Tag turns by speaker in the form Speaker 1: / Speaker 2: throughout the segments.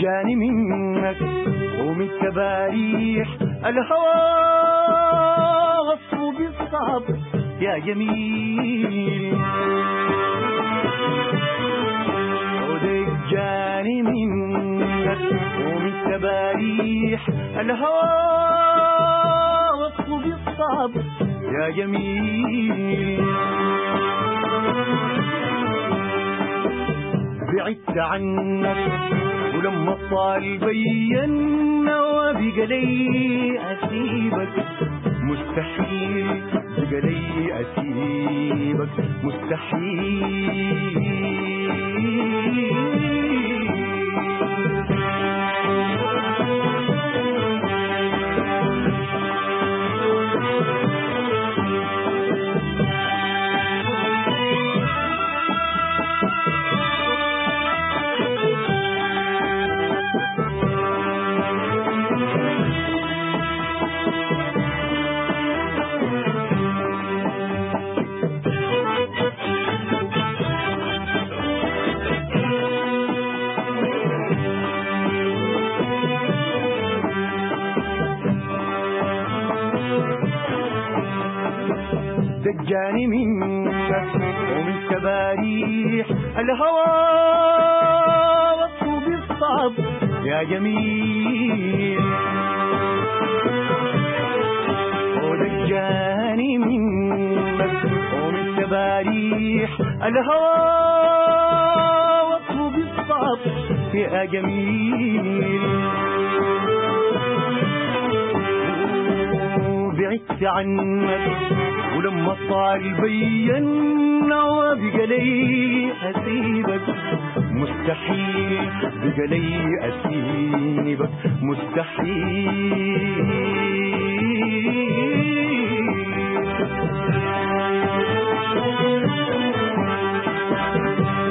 Speaker 1: دجاني منك ومن تباريح الهوى غصب بالصعب يا جميل ودجاني منك ومن تباريح الهوى غصب بالصعب يا جميل بعدت عنك ولما طال بينا وبقى لي أسيبك مستحيل بقى لي أسيبك مستحيل دجاني منك ومن تباريح الهوى وصف بالصعب يا جميل ودجاني منك ومن تباريح الهوى وصف بالصعب يا جميل بعدت عنك ولما طال بينا وبقى لي أسيبك مستحيل بقى لي أسيبك مستحيل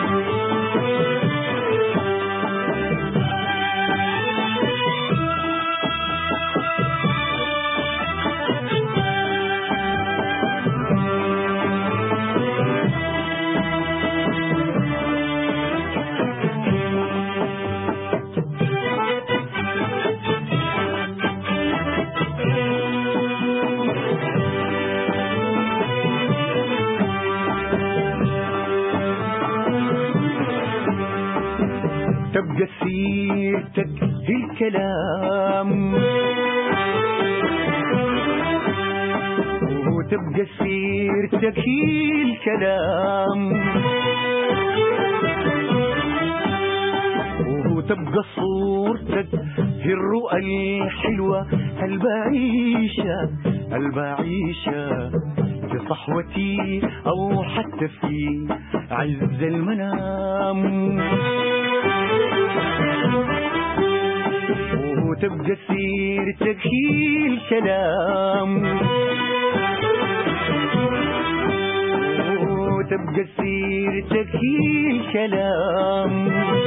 Speaker 1: تبقى سيرتك هي الكلام وتبقى سيرتك هي الكلام وتبقى صورتك هي الرؤى الحلوة البعيشة البعيشة في صحوتي أو حتى في عز المنام وتبقى سيرتك هي الكلام وتبقى سيرتك هي الكلام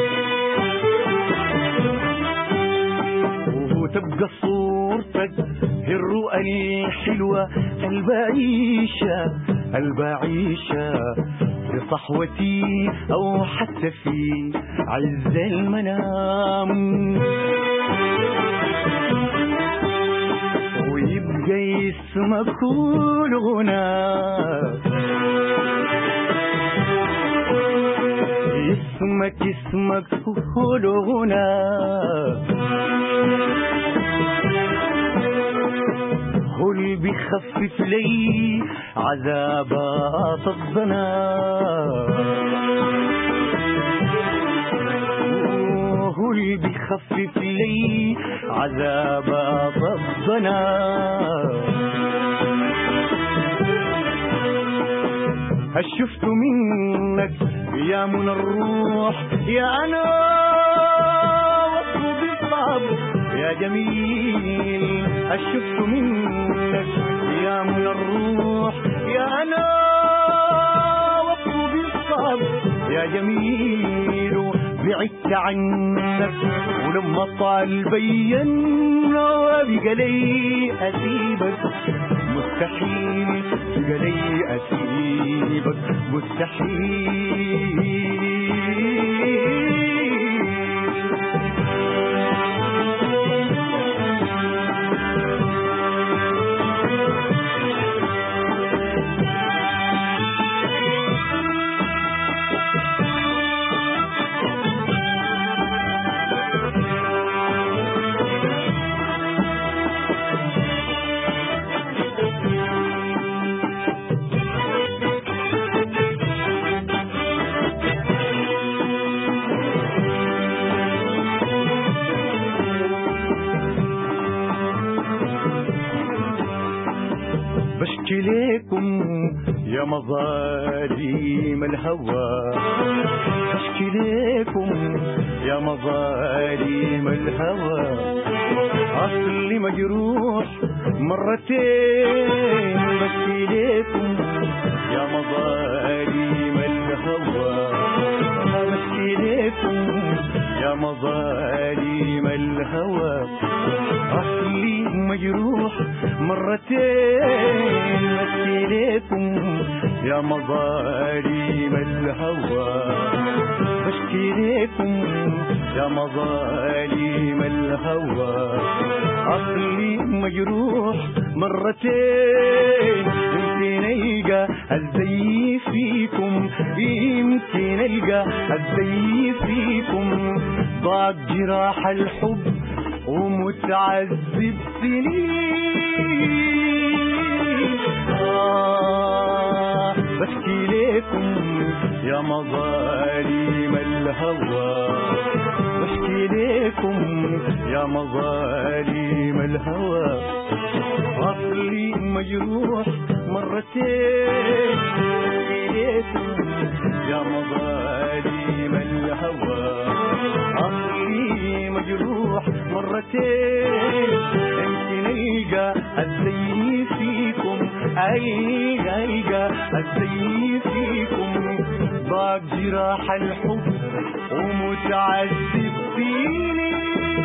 Speaker 1: وتبقى صورتك هي الرؤى الحلوة البعيشة البعيشة في صحوتي أو حتى في عز المنام ويبقى اسمك كل غنى اسمك اسمك كل غنى هو اللي بيخفف لي عذابات الضنا هو اللي بيخفف لي عذابات الضنا هل شفت منك يا من الروح يا انا واطلب الصبر يا جميل هل شفت منك يا من الروح يا انا واطلب الصبر يا جميل بعدت عنك ولما طال بينا وبقى لي اسيبك مستحيل بقى لي اسيبك مستحيل يا مظالم الهوى اشكي ليكم يا مظالم الهوى اصلي مجروح مرتين بشكي ليكم يا مظالم الهوى بشكي ليكم يا مظالم الهوى اصلي مجروح مرتين بشكي ليكم يا مظالم الهوى بشكي ليكم يا مظالم الهوى عقلي مجروح مرتين يمكن القى الزي فيكم يمكن القى الزي فيكم ضاق جراح الحب ومتعذب سنين آه بشكي ليكم يا مظالم الهوى بشكي ليكم يا مظالم الهوى عقلي مجروح مرتين بشكي ليكم يا مظالم الهوى عقلي مجروح مرتين يمكن القى الزي فيكم القى القى الزي فيكم ضاق جراح الحب ومتعذب فيني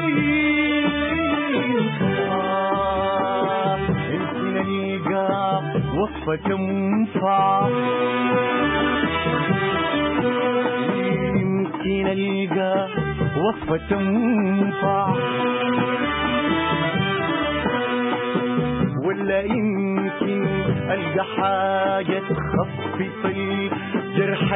Speaker 1: آه يمكن القى وصفة تنفع يمكن القى وصفة تنفع ولا يمكن القى حاجة تخفف الجرح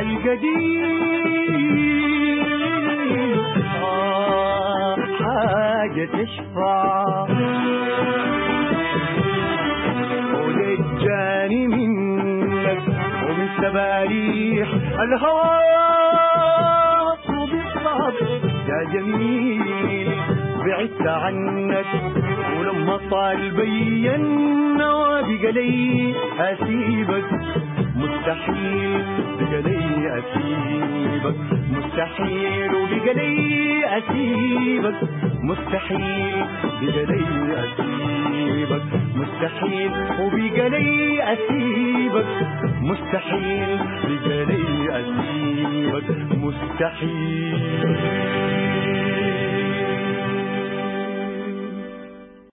Speaker 1: القديم آه حاجة تشفع ولجاني منك ومن سباريح الهوى وبالصعب يا جميل بعدت عنك ولما طال بي النوى بقى لي اسيبك مستحيل بقى لي اسيبك مستحيل وبقى لي اسيبك مستحيل بقى لي اسيبك مستحيل وبقى لي اسيبك مستحيل بقى لي اسيبك مستحيل